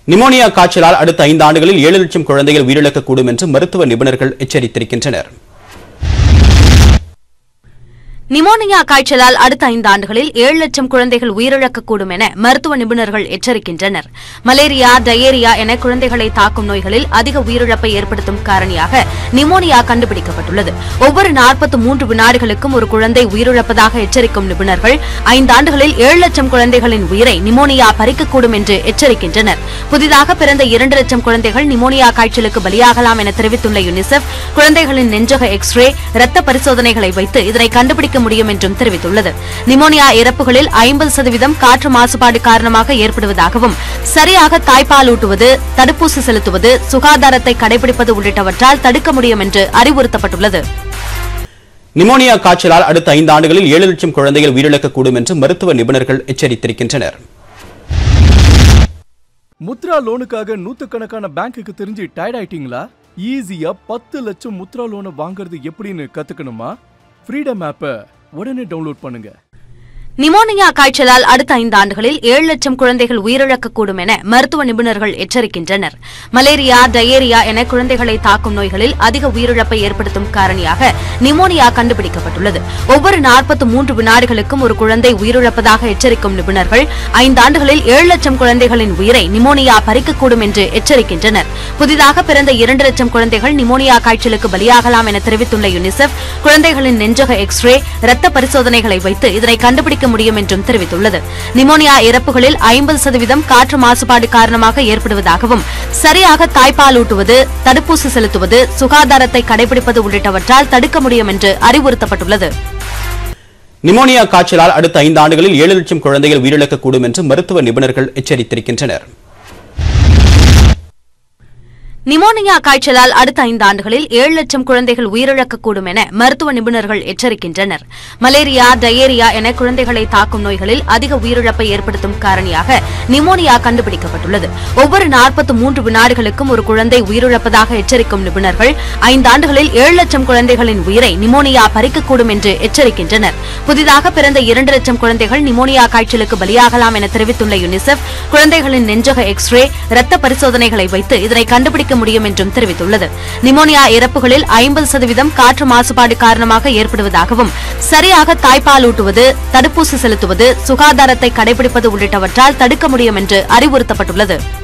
pneumonia காய்ச்சலால் அடுத்த ஐந்து ஆண்டுகளில் ஏழு லட்சம் குழந்தைகள் உயிரிழக்கக்கூடும் என்று மருத்துவ நிபுணர்கள் எச்சரித்திருக்கின்றனர் நிமோனியா காய்ச்சலால் அடுத்த ஐந்து ஆண்டுகளில் ஏழு லட்சம் குழந்தைகள் உயிரிழக்கக்கூடும் என மருத்துவ நிபுணர்கள் எச்சரிக்கின்றனர் மலேரியா டயேரியா என குழந்தைகளை தாக்கும் நோய்களில் அதிக உயிரிழப்பை ஏற்படுத்தும் காரணியாக நிமோனியா கண்டுபிடிக்கப்பட்டுள்ளது ஒவ்வொரு நாற்பத்தி மூன்று வினாடிகளுக்கும் ஒரு குழந்தை உயிரிழப்பதாக எச்சரிக்கும் நிபுணர்கள் ஐந்து ஆண்டுகளில் ஏழு லட்சம் குழந்தைகளின் உயிரை நிமோனியா பறிக்கக்கூடும் என்று எச்சரிக்கின்றனர் புதிதாக பிறந்த இரண்டு லட்சம் குழந்தைகள் நிமோனியா காய்ச்சலுக்கு பலியாகலாம் என தெரிவித்துள்ள யுனிசெஃப் குழந்தைகளின் நெஞ்சக எக்ஸ்ரே ரத்த பரிசோதனைகளை வைத்து இதனை கண்டுபிடிக்க முடியும் என்றும் தெரிவித்துள்ளது நிமோனியா இறப்புகளில் ஐம்பது சதவீதம் காற்று மாசுபாடு காரணமாக ஏற்படுவதாகவும் சரியாக தாய்ப்பால் ஊட்டுவது தடுப்பூசி செலுத்துவது சுகாதாரத்தை கடைபிடிப்பது உள்ளிட்டவற்றால் தடுக்க முடியும் என்று அறிவுறுத்தப்பட்டுள்ளது நிமோனியா காய்ச்சலால் அடுத்த ஐந்து ஆண்டுகளில் ஏழு லட்சம் குழந்தைகள் உயிரிழக்கக்கூடும் என்று மருத்துவ நிபுணர்கள் எச்சரித்திருக்கின்றனர் முத்ரா லோனுக்காக நூத்துக்கணக்கான பேங்க்குக்கு தெரிஞ்சு டயர்ட் ஆயிட்டீங்களா ஈஸியா பத்து லட்சம் முத்ரா லோனை வாங்குறது எப்படின்னு கத்துக்கணுமா ஃப்ரீடம் ஆப்பை உடனே டவுன்லோட் பண்ணுங்க நிமோனியா காய்ச்சலால் அடுத்த ஐந்து ஆண்டுகளில் ஏழு லட்சம் குழந்தைகள் உயிரிழக்கக்கூடும் என மருத்துவ நிபுணர்கள் எச்சரிக்கின்றனர் மலேரியா டயேரியா என குழந்தைகளை தாக்கும் நோய்களில் அதிக உயிரிழப்பை ஏற்படுத்தும் காரணியாக நிமோனியா கண்டுபிடிக்கப்பட்டுள்ளது ஒவ்வொரு நாற்பத்தி மூன்று வினாடிகளுக்கும் ஒரு குழந்தை உயிரிழப்பதாக எச்சரிக்கும் நிபுணர்கள் ஐந்து ஆண்டுகளில் ஏழு லட்சம் குழந்தைகளின் உயிரை நிமோனியா பறிக்கக்கூடும் என்று எச்சரிக்கின்றனர் புதிதாக பிறந்த இரண்டு லட்சம் குழந்தைகள் நிமோனியா காய்ச்சலுக்கு பலியாகலாம் என தெரிவித்துள்ள யுனிசெஃப் குழந்தைகளின் நெஞ்சக எக்ஸ்ரே ரத்த பரிசோதனைகளை வைத்து இதனை கண்டுபிடிக்க முடியும் என்றும் தெரிவித்துள்ளது நிமோனியா இறப்புகளில் ஐம்பது சதவீதம் காற்று மாசுபாடு காரணமாக ஏற்படுவதாகவும் சரியாக தாய்ப்பால் ஊட்டுவது தடுப்பூசி செலுத்துவது சுகாதாரத்தை கடைபிடிப்பது உள்ளிட்டவற்றால் தடுக்க முடியும் என்று அறிவுறுத்தப்பட்டுள்ளது நிமோனியா காய்ச்சலால் அடுத்த ஐந்து ஆண்டுகளில் ஏழு லட்சம் குழந்தைகள் உயிரிழக்கக்கூடும் என்று மருத்துவ நிபுணர்கள் எச்சரித்திருக்கின்றனர் நிமோனியா காய்ச்சலால் அடுத்த ஐந்து ஆண்டுகளில் ஏழு லட்சம் குழந்தைகள் உயிரிழக்கக்கூடும் என மருத்துவ நிபுணர்கள் எச்சரிக்கின்றனர் மலேரியா டயேரியா என குழந்தைகளை தாக்கும் நோய்களில் அதிக உயிரிழப்பை ஏற்படுத்தும் காரணியாக நிமோனியா கண்டுபிடிக்கப்பட்டுள்ளது ஒவ்வொரு நாற்பத்தி மூன்று வினாடிகளுக்கும் ஒரு குழந்தை உயிரிழப்பதாக எச்சரிக்கும் நிபுணர்கள் ஐந்து ஆண்டுகளில் ஏழு லட்சம் குழந்தைகளின் உயிரை நிமோனியா பறிக்கக்கூடும் என்று எச்சரிக்கின்றனர் புதிதாக பிறந்த இரண்டு லட்சம் குழந்தைகள் நிமோனியா காய்ச்சலுக்கு பலியாகலாம் என தெரிவித்துள்ள யுனிசெஃப் குழந்தைகளின் நெஞ்சக எக்ஸ்ரே ரத்த பரிசோதனைகளை வைத்து இதனை கண்டுபிடிக்க முடியும் என்றும் தெரிவித்துள்ளது நிமோனியா இறப்புகளில் ஐம்பது சதவீதம் காற்று மாசுபாடு காரணமாக ஏற்படுவதாகவும் சரியாக தாய்ப்பால் ஊட்டுவது தடுப்பூசி செலுத்துவது சுகாதாரத்தை கடைபிடிப்பது உள்ளிட்டவற்றால் தடுக்க முடியும் என்று அறிவுறுத்தப்பட்டுள்ளது